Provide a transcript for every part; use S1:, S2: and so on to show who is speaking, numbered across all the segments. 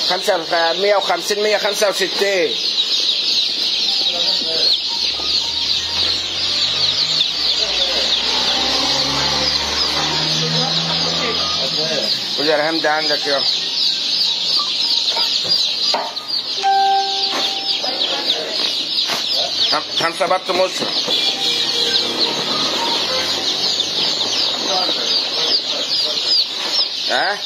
S1: خمسة مية وخمسين مية خمسة وستين خد يا رهام ده عندك يا خم- خمسة بط مصر ها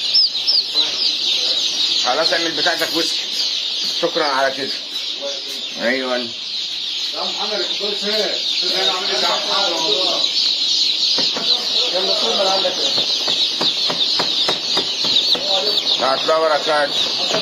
S1: خلاص اعمل بتاعتك وسكي شكرا على كده ايوه
S2: يا محمد الكبير فين؟ فين عامل ايه على الموضوع؟
S1: كم بطول من عندك الله وبركاته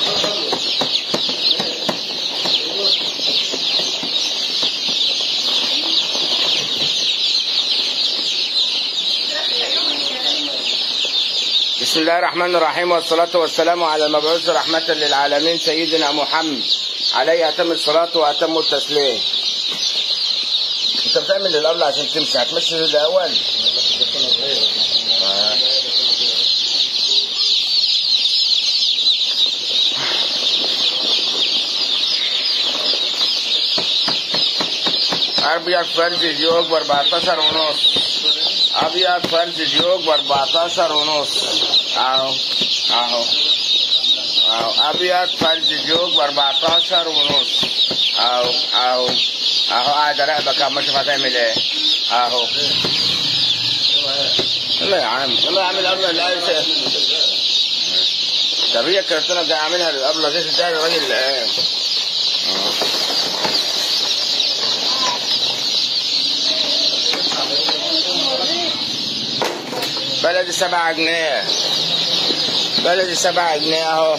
S1: بسم الله الرحمن الرحيم والصلاة والسلام على المبعوث رحمة للعالمين سيدنا محمد عليه أتم الصلاة وأتم التسليم أنت بتعمل الأول عشان تمشي هتمشي الأول آه. أبيض فرد جيوب ب 14 ونص أبيض فرد جيوب ب 14 ونص أهو أهو أهو أبيض فرد جيوب ب 14 ونص أهو أهو أهو قاعد أراقبك أما أشوف هتعمل إيه أهو يلا يا عم يلا يا عم الأبلة الآية طب هي كانت أنا جاي أعملها للأبلة دي تاني الراجل إيه بلدي سبعة جنيه بلدي سبعة جنيه اهو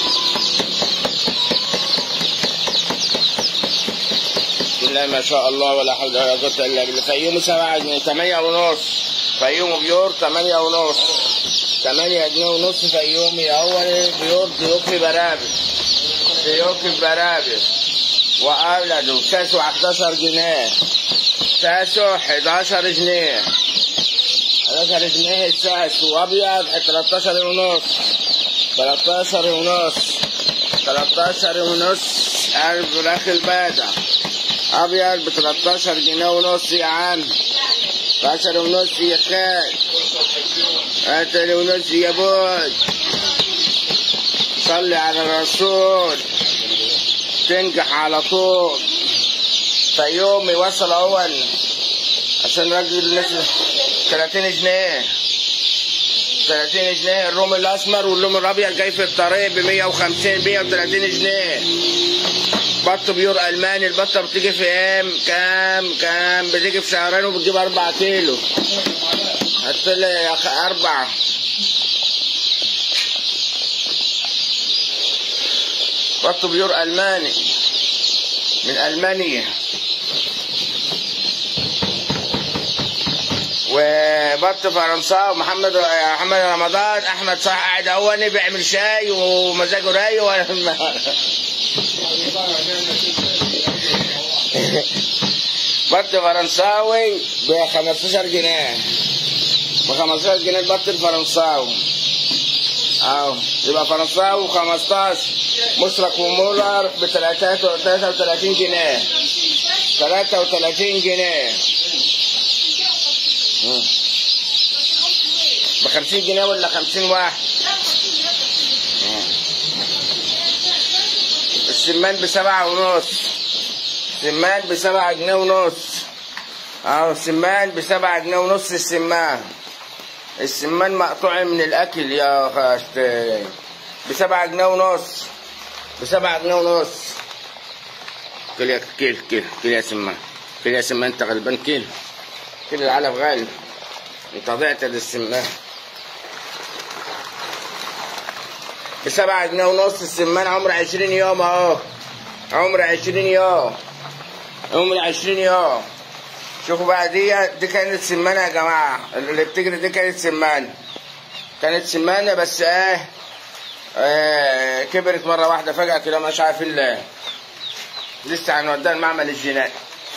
S1: بسم الله ما شاء الله ولا حول ولا قوة الا بالله فيوم سبعة جنيه ثمانية ونص فيوم بيور ثمانية ونص ثمانية جنيه ونص فيوم يا اول بيور ديوك في برابر ديوك في برابر وأولده كاسو 11 جنيه كاسو 11 جنيه 11 جنيه الساس وابيض 13 ونص 13 ونص 13 ونص الفراخ البادة ابيض ب 13 جنيه ونص يا عم 13 ونص يا خال 13 ونص يا بود صلي على الرسول تنجح على طول فيوم يوصل اول عشان راجل الناس 30 جنيه 30 جنيه الروم الاسمر واللوم الابيض جاي في الطريق ب 150 130 جنيه بط بيور الماني البطه بتيجي في ام كام كام بتيجي في شهرين وبتجيب 4 كيلو هات لي يا اخي اربعه بط بيور الماني من المانيا وبط فرنسا ومحمد محمد رمضان احمد صح قاعد اهوني بيعمل شاي ومزاجه رايق وانا بط فرنساوي ب 15 جنيه ب 15 جنيه البط الفرنساوي اهو يبقى فرنساوي 15 مشرق ومولر ب 33 جنيه 33 جنيه ب 50 جنيه ولا 50 واحد السمان بسبعة ونص السمان بسبعة جنيه ونص اهو السمان بسبعة جنيه ونص السمان السمان مقطوع من الاكل يا خاشتي بسبعة جنيه ونص بسبعة جنيه ونص كل يا كل كل كل يا سمان كل يا سمان انت غلبان كل كل العلف غالي انت ضعت للسمان بسبعة جنيه ونص السمان عمر عشرين يوم اهو عمر عشرين يوم عمر عشرين يوم شوفوا بقى دي دي كانت سمانة يا جماعة اللي بتجري دي كانت سمانة كانت سمانة بس ايه, آه كبرت مرة واحدة فجأة كده مش عارفين ليه لسه هنوديها المعمل الجنائي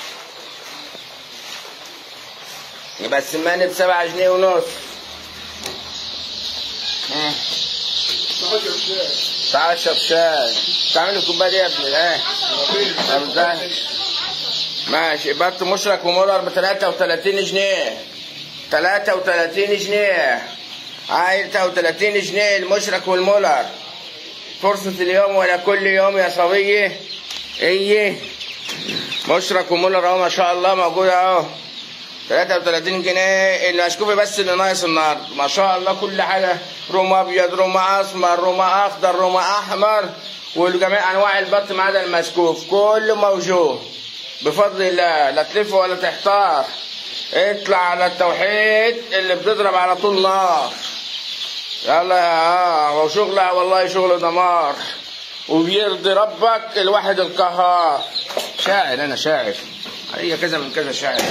S1: يبقى السمانة بسبعة جنيه ونص مم. تعال اشرب شاي تعمل لي كوبايه دي يا ابني ها طب ده ماشي بط مشرك ومولر ب 33 جنيه 33 جنيه عايز 33 جنيه المشرك والمولر فرصة اليوم ولا كل يوم يا صبية ايه مشرك ومولر اهو ما شاء الله موجودة اهو 33 جنيه المشكوفي بس اللي ناقص النهارده ما شاء الله كل حاجه روم ابيض روم اسمر روم اخضر روم احمر وجميع انواع البط ما عدا المسكوف كله موجود بفضل الله لا تلف ولا تحتار اطلع على التوحيد اللي بتضرب على طول نار يلا يا هو شغل والله شغل دمار وبيرضي ربك الواحد القهار شاعر انا شاعر هي كذا من كذا شاعر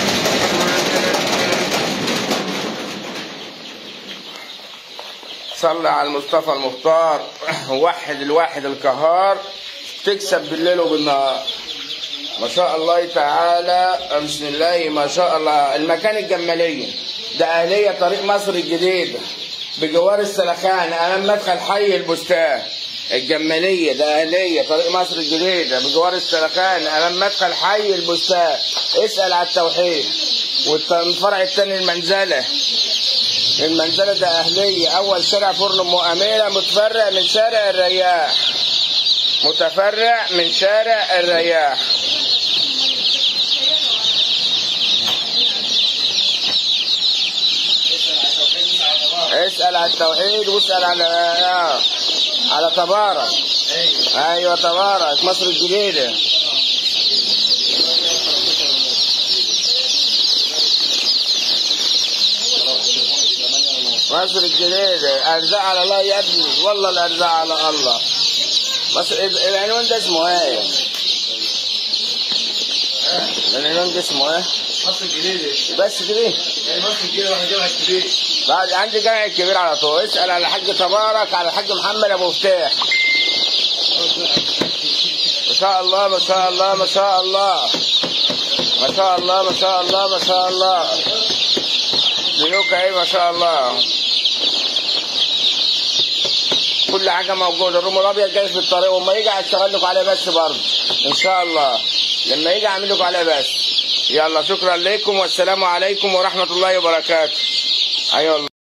S1: صلى على المصطفى المختار وحد الواحد القهار تكسب بالليل وبالنهار ما شاء الله تعالى بسم الله ما شاء الله المكان الجمالية ده أهلية طريق مصر الجديدة بجوار السلخان أمام مدخل حي البستان الجمالية ده أهلية طريق مصر الجديدة بجوار السلخان أمام مدخل حي البستان اسأل على التوحيد والفرع الثاني المنزلة المنزلة ده أهلية أول شارع فرن أم أميرة متفرع من شارع الرياح متفرع من شارع الرياح اسأل على التوحيد واسأل على آه. على تبارك ايوه تبارك مصر الجديدة مصر الجديدة ارزاق على الله يا ابني والله الارزاق على الله مصر العنوان ده اسمه ايه؟ العنوان ده اسمه ايه؟
S2: مصر الجديدة
S1: بس كده
S2: يعني مصر الجديدة واحد جامع كبير
S1: بعد عندي جامع الكبير على طول اسال على الحاج تبارك على الحاج محمد ابو فتاح ما شاء الله ما شاء الله ما شاء الله ما شاء الله ما شاء الله ما شاء الله بيوك ايه ما شاء الله كل حاجة موجودة الروم الأبيض جاي في الطريق وما يجي هشتغل لكم عليه بس برضه إن شاء الله لما يجي أعمل لكم عليه بس يلا شكرا لكم والسلام عليكم ورحمة الله وبركاته أيوة